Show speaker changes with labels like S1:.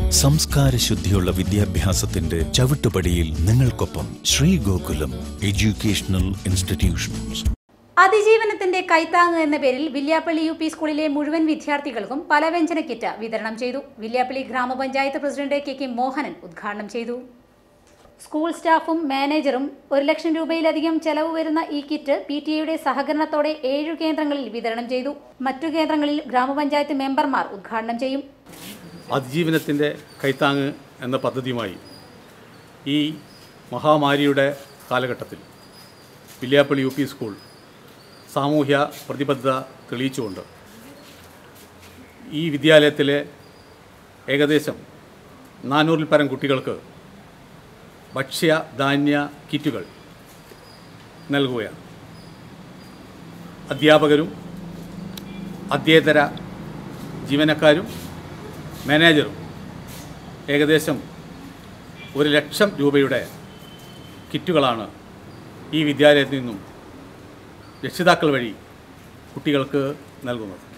S1: സംസ്കാര ശുദ്ധിയുള്ള വിദ്യാഭ്യാസത്തിന്റെ ചവിട്ടുപടിയിൽ നിങ്ങൾക്കൊപ്പം ശ്രീ ഗോകുലം എഡ്യൂക്കേഷണൽ ഇൻസ്റ്റിറ്റ്യൂഷൻസ്
S2: അതിജീവനത്തിന്റെ കൈത്താങ് എന്ന പേരിൽ വില്യാപ്പള്ളി യു പി സ്കൂളിലെ മുഴുവൻ വിദ്യാർത്ഥികൾക്കും പലവ്യഞ്ജന കിറ്റ് വിതരണം ചെയ്തു വില്യാപ്പള്ളി ഗ്രാമപഞ്ചായത്ത് പ്രസിഡന്റ് കെ കെ മോഹനൻ ഉദ്ഘാടനം ചെയ്തു സ്കൂൾ സ്റ്റാഫും മാനേജറും ഒരു ലക്ഷം രൂപയിലധികം ചെലവ് വരുന്ന ഈ കിറ്റ് പി ടി എയുടെ സഹകരണത്തോടെ ഏഴു കേന്ദ്രങ്ങളിൽ വിതരണം ചെയ്തു മറ്റു കേന്ദ്രങ്ങളിൽ ഗ്രാമപഞ്ചായത്ത് മെമ്പർമാർ ഉദ്ഘാടനം ചെയ്യും
S3: അതിജീവനത്തിൻ്റെ കൈത്താങ്ങ് എന്ന പദ്ധതിയുമായി ഈ മഹാമാരിയുടെ കാലഘട്ടത്തിൽ വില്യാപ്പള്ളി യു പി സ്കൂൾ സാമൂഹ്യ പ്രതിബദ്ധത തെളിയിച്ചുകൊണ്ട് ഈ വിദ്യാലയത്തിലെ ഏകദേശം നാനൂറിൽ പരം കുട്ടികൾക്ക് ഭക്ഷ്യ ധാന്യ കിറ്റുകൾ നൽകുകയാണ് അധ്യാപകരും അധ്യേതര ജീവനക്കാരും മാനേജറും ഏകദേശം ഒരു ലക്ഷം രൂപയുടെ കിറ്റുകളാണ് ഈ വിദ്യാലയത്തിൽ നിന്നും രക്ഷിതാക്കൾ വഴി കുട്ടികൾക്ക് നൽകുന്നത്